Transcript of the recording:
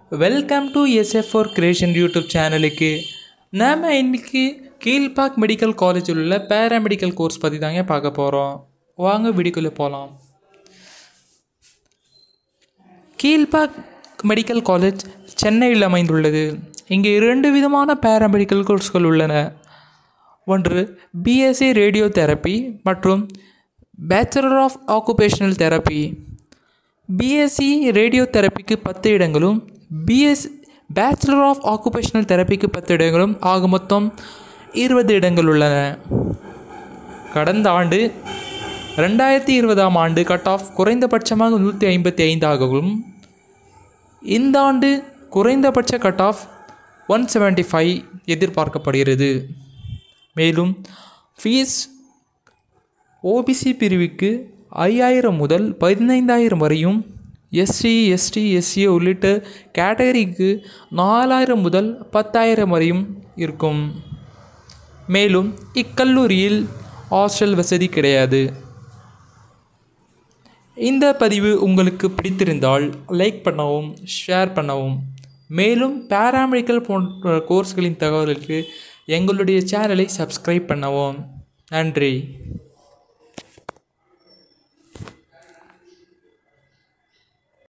welcome to SF for creation YouTube சேனலுக்கு நாம் இன்னைக்கு கீழ்பாக் மெடிக்கல் காலேஜில் உள்ள பேராமெடிக்கல் கோர்ஸ் பற்றி தாங்க பார்க்க போகிறோம் வாங்க வீடியோக்குள்ளே போகலாம் கீழ்பாக் மெடிக்கல் காலேஜ் சென்னையில் அமைந்துள்ளது இங்கே இரண்டு விதமான பேராமெடிக்கல் கோர்ஸ்கள் உள்ளன ஒன்று பிஎஸ்சி ரேடியோ தெரப்பி மற்றும் bachelor of occupational therapy BSc radio தெரப்பிக்கு பத்து இடங்களும் பிஎஸ் பேச்சுலர் ஆஃப் ஆக்குபேஷனல் தெரப்பிக்கு பத்து இடங்களும் ஆக மொத்தம் இருபது இடங்கள் உள்ளன கடந்த ஆண்டு ரெண்டாயிரத்தி இருபதாம் ஆண்டு கட் ஆஃப் குறைந்தபட்சமாக நூற்றி ஐம்பத்தி ஐந்தாகவும் இந்த ஆண்டு குறைந்தபட்ச cut off one seventy five எதிர்பார்க்கப்படுகிறது மேலும் ஃபீஸ் ஓபிசி பிரிவுக்கு ஐயாயிரம் முதல் பதினைந்தாயிரம் வரையும் எஸ்சி எஸ்டி எஸ்சி உள்ளிட்ட கேட்டகரிக்கு நாலாயிரம் முதல் பத்தாயிரம் வரையும் இருக்கும் மேலும் இக்கல்லூரியில் ஹாஸ்டல் வசதி கிடையாது இந்த பதிவு உங்களுக்கு பிடித்திருந்தால் லைக் பண்ணவும் ஷேர் பண்ணவும் மேலும் பேராமெடிக்கல் போன்ற கோர்ஸ்களின் தகவலுக்கு எங்களுடைய சேனலை சப்ஸ்கிரைப் பண்ணவும் நன்றி